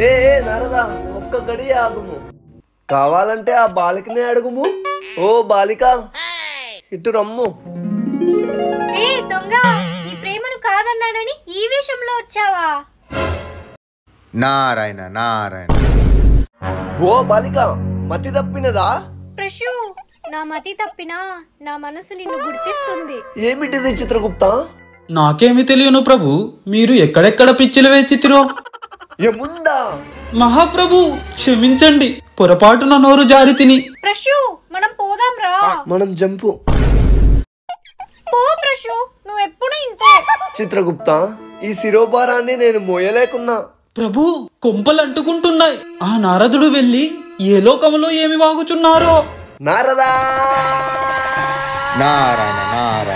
ఏ ఏ, నారదా ఒక్క గడి ఆగుము కావాలంటే ఆ బాలికనే అడుగుము ఓ బాలిక ఇటు రమ్ము ఏ దొంగ నీ ప్రేమను కాదన్నానని ఈ విషయంలో వచ్చావా నారాయణ నారాయణ ఓ బాలిక మతి తప్పినదా ప్రశు నా మతి తప్పినా నా మనసు నిన్ను గుర్తిస్తుంది ఏమిటిది చిత్రగుప్త నాకేమి తెలియను ప్రభు మీరు ఎక్కడెక్కడ పిచ్చిలు వేచితిరో ఏముందా మహాప్రభు క్షమించండి పొరపాటున నోరు జారి తిని ప్రశు మనం పోదాం రా మనం జంపు పో ప్రశు నువ్వు ఎప్పుడు ఇంతే చిత్రగుప్త ఈ శిరోభారాన్ని నేను మోయలేకున్నా ప్రభు కొంపలు అంటుకుంటున్నాయి ఆ నారదుడు వెళ్ళి ఏ లోకములో ఏమి వాగుచున్నారో నారదా నారాయణ నారాయణ